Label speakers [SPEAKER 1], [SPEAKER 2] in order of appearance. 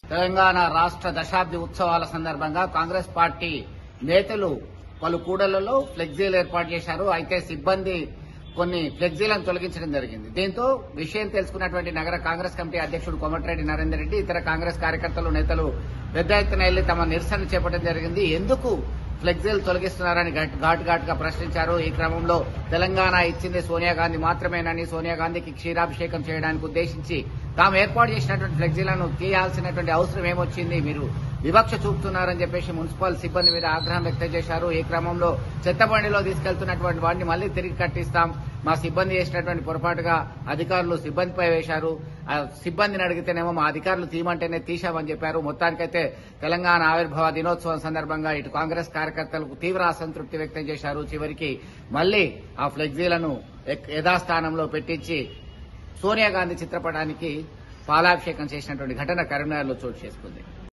[SPEAKER 1] తెలంగాణ రాష్ట్ర దశాబ్ది ఉత్సవాల సందర్భంగా కాంగ్రెస్ పార్టీ నేతలు పలు కూడళ్లలో ఫ్లెక్సీలు ఏర్పాటు చేశారు అయితే సిబ్బంది కొన్ని ఫ్లెక్సీలను తొలగించడం జరిగింది దీంతో విషయం తెలుసుకున్నటువంటి నగర కాంగ్రెస్ కమిటీ అధ్యక్షుడు కోమటిరెడ్డి నరేందర్ రెడ్డి ఇతర కాంగ్రెస్ కార్యకర్తలు నేతలు పెద్ద ఎత్తున వెళ్లి తమ నిరసన చేపట్టడం జరిగింది ఎందుకు ఫ్లెక్సీలు తొలగిస్తున్నారని ఘాట్ ఘాట్ ఘాటుగా ప్రశ్నించారు ఈ క్రమంలో తెలంగాణ ఇచ్చింది సోనియా గాంధీ మాత్రమేనని సోనియా గాంధీకి క్షీరాభిషేకం చేయడానికి ఉద్దేశించి తాము ఏర్పాటు చేసినటువంటి ఫ్లెక్సీలను తీయాల్సినటువంటి అవసరం ఏమొచ్చింది మీరు వివక్ష చూపుతున్నారని చెప్పేసి మున్సిపల్ సిబ్బంది మీద ఆగ్రహం వ్యక్తం చేశారు ఈ క్రమంలో చెత్తబండిలో తీసుకెళ్తున్నటువంటి వాడిని మళ్లీ తిరిగి కట్టిస్తాం మా సిబ్బంది చేసినటువంటి పొరపాటుగా అధికారులు సిబ్బందిపై వేశారు ఆ సిబ్బందిని అడిగితేనేమో మా అధికారులు తీయమంటేనే తీశామని చెప్పారు మొత్తానికైతే తెలంగాణ ఆవిర్భావ దినోత్సవం సందర్భంగా ఇటు కాంగ్రెస్ కార్యకర్తలకు తీవ్ర అసంతృప్తి వ్యక్తం చేశారు చివరికి మళ్లీ ఆ ఫ్లెక్సీలను ఎక్- యథాస్థానంలో పెట్టించి సోనియా గాంధీ చిత్రపటానికి పాలాభిషేకం చేసినటువంటి ఘటన కరీంనగర్లో చోటు చేసుకుంది